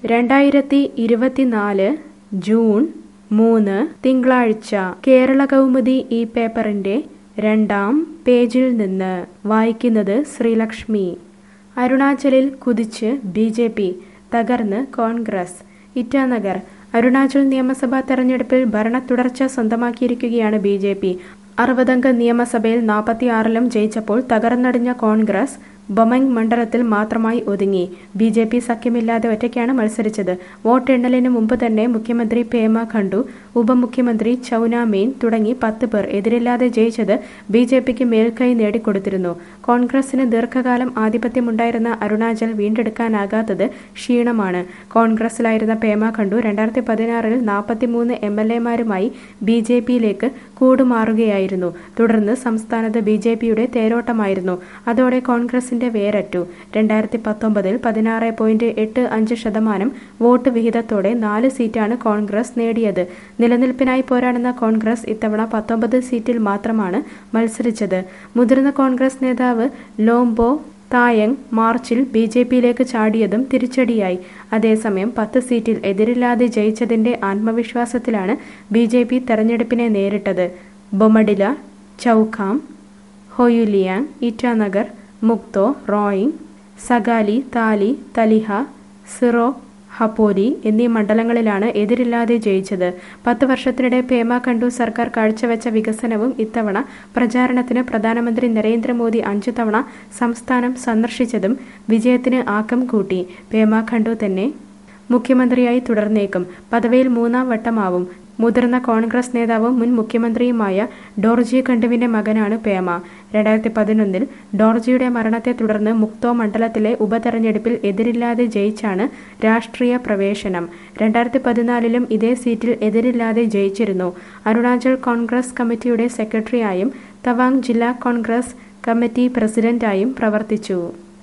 രണ്ടായിരത്തി ഇരുപത്തിനാല് ജൂൺ മൂന്ന് തിങ്കളാഴ്ച കേരള കൗമുദി ഈ പേപ്പറിന്റെ രണ്ടാം പേജിൽ നിന്ന് വായിക്കുന്നത് ശ്രീലക്ഷ്മി അരുണാചലിൽ കുതിച്ച് ബി ജെ പി തകർന്ന് കോൺഗ്രസ് ഇറ്റാനഗർ അരുണാചൽ നിയമസഭാ തെരഞ്ഞെടുപ്പിൽ ഭരണ തുടർച്ച സ്വന്തമാക്കിയിരിക്കുകയാണ് ബി ജെ പി അറുപതംഗ നിയമസഭയിൽ നാൽപ്പത്തിയാറിലും ജയിച്ചപ്പോൾ തകർന്നടിഞ്ഞ കോൺഗ്രസ് ബൊമങ് മണ്ഡലത്തിൽ മാത്രമായി ഒതുങ്ങി ബി ജെ പി സഖ്യമില്ലാതെ ഒറ്റയ്ക്കാണ് മത്സരിച്ചത് വോട്ടെണ്ണലിന് മുമ്പ് തന്നെ മുഖ്യമന്ത്രി പേമ ഖണ്ഡു ഉപമുഖ്യമന്ത്രി ചൌന മെയിൻ തുടങ്ങി പത്ത് പേർ എതിരില്ലാതെ ജയിച്ചത് ബി ജെ പിക്ക് മേൽക്കൈ നേടിക്കൊടുത്തിരുന്നു കോൺഗ്രസിന് ദീർഘകാലം ആധിപത്യമുണ്ടായിരുന്ന അരുണാചൽ വീണ്ടെടുക്കാനാകാത്തത് ക്ഷീണമാണ് കോൺഗ്രസിലായിരുന്ന പേമ ഖണ്ഡു രണ്ടായിരത്തി പതിനാറിൽ നാൽപ്പത്തിമൂന്ന് എം എൽ എമാരുമായി ബി ജെ പിയിലേക്ക് കൂടുമാറുകയായിരുന്നു തുടർന്ന് സംസ്ഥാനത്ത് ബി ജെ പിയുടെ തേരോട്ടമായിരുന്നു അതോടെ കോൺഗ്രസിന്റെ വേരറ്റു രണ്ടായിരത്തി പത്തൊമ്പതിൽ പതിനാറ് പോയിന്റ് എട്ട് അഞ്ച് ശതമാനം വോട്ട് വിഹിതത്തോടെ നാല് സീറ്റാണ് കോൺഗ്രസ് നേടിയത് നിലനിൽപ്പിനായി പോരാടുന്ന കോൺഗ്രസ് ഇത്തവണ പത്തൊമ്പത് സീറ്റിൽ മാത്രമാണ് മത്സരിച്ചത് മുതിർന്ന കോൺഗ്രസ് നേതാവ് ലോംബോ തായങ് മാർച്ചിൽ ബി ജെ പിയിലേക്ക് ചാടിയതും തിരിച്ചടിയായി അതേസമയം പത്ത് സീറ്റിൽ എതിരില്ലാതെ ജയിച്ചതിന്റെ ആത്മവിശ്വാസത്തിലാണ് ബി ജെ പി തെരഞ്ഞെടുപ്പിനെ നേരിട്ടത് ബൊമഡില ചൌഖാം ഹൊയുലിയാങ് ഇറ്റാനഗർ മുക്തോ റോയിങ് സഗാലി താലി തലിഹ സിറോ ഹപ്പോലി എന്നീ മണ്ഡലങ്ങളിലാണ് എതിരില്ലാതെ ജയിച്ചത് പത്ത് വർഷത്തിനിടെ പേമ കണ്ടു സർക്കാർ കാഴ്ചവെച്ച വികസനവും ഇത്തവണ പ്രചാരണത്തിന് പ്രധാനമന്ത്രി നരേന്ദ്രമോദി അഞ്ചു തവണ സംസ്ഥാനം സന്ദർശിച്ചതും വിജയത്തിന് ആക്കം കൂട്ടി പേമ ഖണ്ഡു തന്നെ മുഖ്യമന്ത്രിയായി തുടർന്നേക്കും പദവിയിൽ മൂന്നാം വട്ടമാവും മുതിർന്ന കോൺഗ്രസ് നേതാവും മുൻ മുഖ്യമന്ത്രിയുമായ ഡോർജി ഖണ്ഡുവിന്റെ മകനാണ് പേമ രണ്ടായിരത്തി പതിനൊന്നിൽ ഡോർജിയുടെ മരണത്തെ തുടർന്ന് മുക്തോ മണ്ഡലത്തിലെ ഉപതെരഞ്ഞെടുപ്പിൽ എതിരില്ലാതെ ജയിച്ചാണ് രാഷ്ട്രീയ പ്രവേശനം രണ്ടായിരത്തി പതിനാലിലും ഇതേ സീറ്റിൽ എതിരില്ലാതെ ജയിച്ചിരുന്നു അരുണാചൽ കോൺഗ്രസ് കമ്മിറ്റിയുടെ സെക്രട്ടറിയായും തവാങ് ജില്ലാ കോൺഗ്രസ് കമ്മിറ്റി പ്രസിഡന്റായും പ്രവർത്തിച്ചു